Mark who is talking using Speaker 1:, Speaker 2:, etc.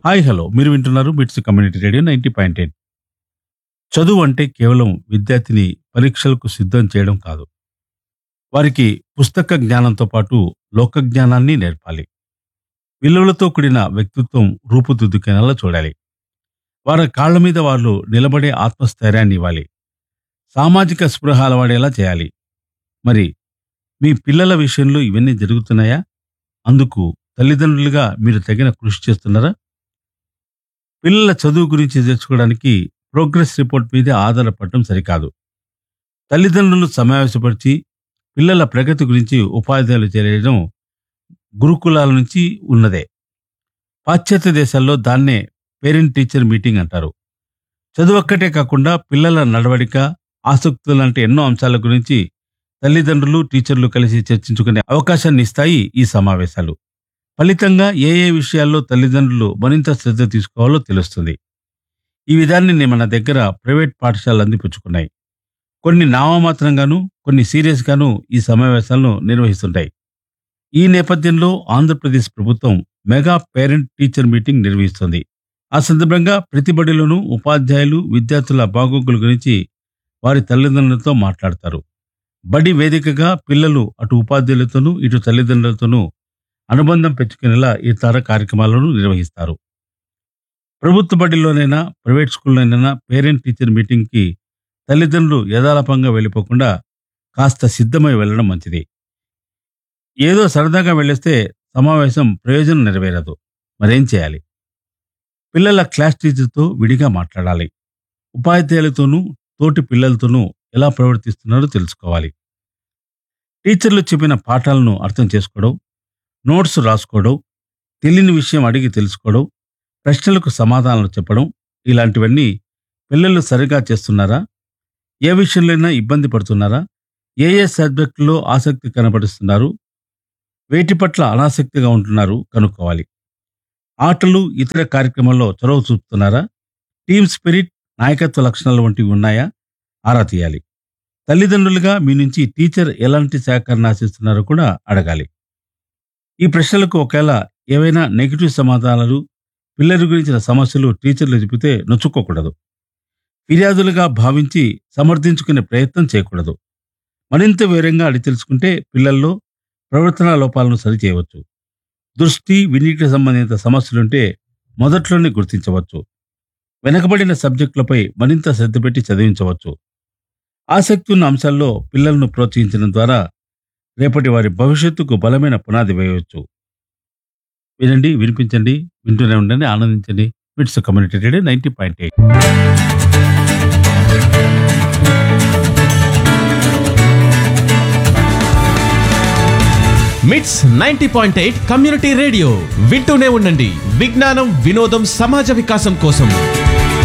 Speaker 1: hi hello మీరు వింటున్నారు BITS community radio ninety point eight చదువు అంటే కేవలం విద్యార్థిని పరీక్షలకు సిద్ధం చేయడం కాదు వారికి పుస్తక జ్ఞానంతో పాటు లోక జ్ఞానాన్ని నేర్పాలి విలువలతో కూడిన వ్యక్తిత్వం రూపుదిద్దుకునేలా చూడాలి వారి కాళ్ళ మీద వాళ్ళు నిలబడే ఆత్మస్థైర్యాన్ని ఇవ్వాలి సామాజిక స్పృహ అలవాడేలా చేయాలి మరి మీ పిల్లల విషయంలో ఇవన్నీ జరుగుతున్నాయా అందుకు తల్లిదండ్రులుగా మీరు తగిన కృషి చేస్తున్నారా పిల్లల చదువు గురించి తెలుసుకోవడానికి ప్రోగ్రెస్ రిపోర్ట్ మీదే ఆధారపడటం సరికాదు తల్లిదండ్రులు సమావేశపరిచి పిల్లల ప్రగతి గురించి ఉపాధ్యాయులు తెలియడం గురుకులాల నుంచి ఉన్నదే పాశ్చాత్య దేశాల్లో దాన్నే పేరెంట్ టీచర్ మీటింగ్ అంటారు చదువు ఒక్కటే కాకుండా పిల్లల నడవడిక ఆసక్తులు లాంటి ఎన్నో అంశాల గురించి తల్లిదండ్రులు టీచర్లు కలిసి చర్చించుకునే అవకాశాన్ని ఇస్తాయి ఈ సమావేశాలు ఫలితంగా ఏ ఏ విషయాల్లో తల్లిదండ్రులు మరింత శ్రద్ధ తీసుకోవాలో తెలుస్తుంది ఈ విధాన్ని మన దగ్గర ప్రైవేట్ పాఠశాలలు అందిపుచ్చుకున్నాయి కొన్ని నామమాత్రంగాను కొన్ని సీరియస్గాను ఈ సమావేశాలను నిర్వహిస్తుంటాయి ఈ నేపథ్యంలో ఆంధ్రప్రదేశ్ ప్రభుత్వం మెగా పేరెంట్ టీచర్ మీటింగ్ నిర్వహిస్తుంది ఆ సందర్భంగా ప్రతి బడిలోనూ ఉపాధ్యాయులు విద్యార్థుల బాగోగుల గురించి వారి తల్లిదండ్రులతో మాట్లాడతారు బడి వేదికగా పిల్లలు అటు ఉపాధ్యాయులతోనూ ఇటు తల్లిదండ్రులతోనూ అనుబంధం పెంచుకునేలా ఈ తర కార్యక్రమాలను నిర్వహిస్తారు ప్రభుత్వ బడిలోనైనా ప్రైవేట్ స్కూల్లోనైనా పేరెంట్ టీచర్ మీటింగ్కి తల్లిదండ్రులు యథాలాపంగా వెళ్ళిపోకుండా కాస్త సిద్ధమై వెళ్ళడం మంచిది ఏదో సరదాగా వెళ్ళేస్తే సమావేశం ప్రయోజనం నెరవేరదు మరేం చేయాలి పిల్లల క్లాస్ టీచర్తో విడిగా మాట్లాడాలి ఉపాధ్యాయులతోనూ తోటి పిల్లలతోనూ ఎలా ప్రవర్తిస్తున్నారో తెలుసుకోవాలి టీచర్లు చెప్పిన పాఠాలను అర్థం చేసుకోవడం నోట్స్ రాసుకోవడం తెలియని విషయం అడిగి తెలుసుకోవడం ప్రశ్నలకు సమాధానాలు చెప్పడం ఇలాంటివన్నీ పిల్లలు సరిగా చేస్తున్నారా ఏ విషయంలోనైనా ఇబ్బంది పడుతున్నారా ఏ ఏ సబ్జెక్టులో ఆసక్తి కనబరుస్తున్నారు వేటి పట్ల అనాసక్తిగా ఉంటున్నారు కనుక్కోవాలి ఆటలు ఇతర కార్యక్రమాల్లో చొరవ చూపుతున్నారా టీమ్ స్పిరిట్ నాయకత్వ లక్షణాలు వంటివి ఉన్నాయా ఆరా తీయాలి తల్లిదండ్రులుగా మీ నుంచి టీచర్ ఎలాంటి సహకారాన్ని ఆశిస్తున్నారో కూడా అడగాలి ఈ ప్రశ్నలకు ఒకవేళ ఏవైనా నెగిటివ్ సమాధానాలు పిల్లల గురించిన సమస్యలు టీచర్లు చెబితే నొచ్చుకోకూడదు ఫిర్యాదులుగా భావించి సమర్థించుకునే ప్రయత్నం చేయకూడదు మరింత వివరంగా అడిగి తెలుసుకుంటే పిల్లల్లో ప్రవర్తన లోపాలను సరిచేయవచ్చు దృష్టి వినీటి సంబంధిత సమస్యలుంటే మొదట్లోనే గుర్తించవచ్చు వెనకబడిన సబ్జెక్టులపై మరింత శ్రద్ధ పెట్టి చదివించవచ్చు ఆసక్తి ఉన్న అంశాల్లో పిల్లలను ప్రోత్సహించడం ద్వారా రేపటి వారి భవిష్యత్తుకు బలమైన పునాది వేయవచ్చు వినండి వినిపించండి వింటూనే ఉండండి ఆనందించండి MITS community radio ninety point eight
Speaker 2: MITS ninety point eight community radio వింటూనే ఉండండి విజ్ఞానం వినోదం సమాజ వికాసం కోసం